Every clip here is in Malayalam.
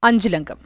അഞ്ചിലംഗം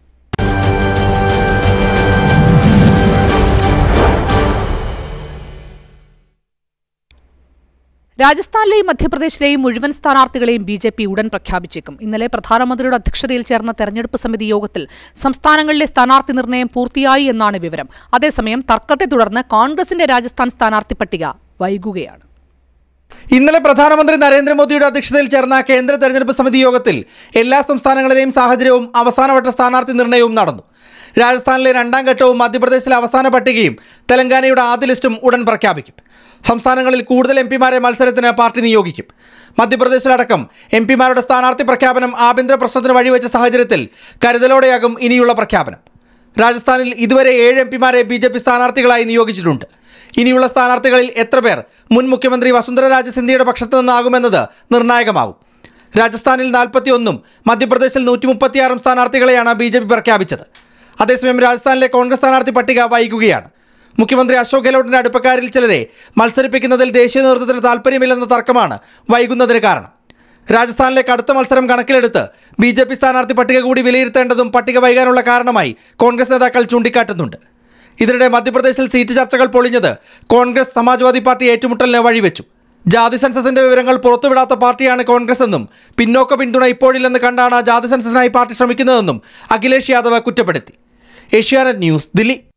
രാജസ്ഥാനിലെയും മധ്യപ്രദേശിലെയും മുഴുവൻ സ്ഥാനാർത്ഥികളെയും ബി ജെ പി ഉടൻ പ്രഖ്യാപിച്ചേക്കും ഇന്നലെ പ്രധാനമന്ത്രിയുടെ അധ്യക്ഷതയിൽ ചേർന്ന തെരഞ്ഞെടുപ്പ് സമിതി യോഗത്തിൽ സംസ്ഥാനങ്ങളിലെ സ്ഥാനാർത്ഥി നിർണയം പൂർത്തിയായി എന്നാണ് വിവരം അതേസമയം തർക്കത്തെ തുടർന്ന് കോൺഗ്രസിന്റെ രാജസ്ഥാൻ സ്ഥാനാർത്ഥി പട്ടിക വൈകുകയാണ് ഇന്നലെ പ്രധാനമന്ത്രി നരേന്ദ്രമോദിയുടെ അധ്യക്ഷതയിൽ ചേർന്ന കേന്ദ്ര തെരഞ്ഞെടുപ്പ് സമിതി യോഗത്തിൽ എല്ലാ സംസ്ഥാനങ്ങളിലെയും സാഹചര്യവും അവസാനവട്ട സ്ഥാനാർത്ഥി നിർണയവും നടന്നു രാജസ്ഥാനിലെ രണ്ടാം ഘട്ടവും മധ്യപ്രദേശിലെ അവസാന പട്ടികയും തെലങ്കാനയുടെ ആദ്യ ലിസ്റ്റും ഉടൻ പ്രഖ്യാപിക്കും സംസ്ഥാനങ്ങളിൽ കൂടുതൽ എം പിമാരെ മത്സരത്തിന് പാർട്ടി നിയോഗിക്കും മധ്യപ്രദേശിലടക്കം എം പിമാരുടെ സ്ഥാനാർത്ഥി പ്രഖ്യാപനം ആഭ്യന്തര പ്രശ്നത്തിന് വഴിവെച്ച സാഹചര്യത്തിൽ കരുതലോടെയാകും ഇനിയുള്ള പ്രഖ്യാപനം രാജസ്ഥാനിൽ ഇതുവരെ ഏഴ് എം പിമാരെ ബി ജെ പി സ്ഥാനാർത്ഥികളായി നിയോഗിച്ചിട്ടുണ്ട് ഇനിയുള്ള സ്ഥാനാർത്ഥികളിൽ എത്ര പേർ മുൻ മുഖ്യമന്ത്രി വസുന്ധര രാജ സിന്ധ്യയുടെ പക്ഷത്തു നിന്നാകുമെന്നത് നിർണായകമാകും രാജസ്ഥാനിൽ നാൽപ്പത്തിയൊന്നും മധ്യപ്രദേശിൽ നൂറ്റി മുപ്പത്തിയാറും സ്ഥാനാർത്ഥികളെയാണ് ബി ജെ പി പ്രഖ്യാപിച്ചത് അതേസമയം രാജസ്ഥാനിലെ കോൺഗ്രസ് സ്ഥാനാർത്ഥി പട്ടിക വൈകുകയാണ് മുഖ്യമന്ത്രി അശോക് ഗെഹ്ലോട്ടിന്റെ അടുപ്പക്കാരിൽ ചിലരെ മത്സരിപ്പിക്കുന്നതിൽ ദേശീയ നേതൃത്വത്തിന് താല്പര്യമില്ലെന്ന തർക്കമാണ് വൈകുന്നതിന് കാരണം രാജസ്ഥാനിലെ കടുത്ത മത്സരം കണക്കിലെടുത്ത് ബി ജെ പി സ്ഥാനാർത്ഥി പട്ടിക കൂടി വിലയിരുത്തേണ്ടതും പട്ടിക വൈകാനുള്ള കാരണമായി കോൺഗ്രസ് നേതാക്കൾ ചൂണ്ടിക്കാട്ടുന്നുണ്ട് ഇതിനിടെ മധ്യപ്രദേശിൽ സീറ്റ് ചർച്ചകൾ പൊളിഞ്ഞത് കോൺഗ്രസ് സമാജ്വാദി പാർട്ടി ഏറ്റുമുട്ടലിന് വഴിവെച്ചു ജാതി സെൻസസിന്റെ വിവരങ്ങൾ പുറത്തുവിടാത്ത പാർട്ടിയാണ് കോൺഗ്രസ് എന്നും പിന്നോക്ക പിന്തുണ ഇപ്പോഴില്ലെന്ന് കണ്ടാണ് ജാതി സെൻസസിനായി പാർട്ടി ശ്രമിക്കുന്നതെന്നും അഖിലേഷ് യാദവ് കുറ്റപ്പെടുത്തി ഏഷ്യാനെറ്റ് ന്യൂസ് ദില്ലി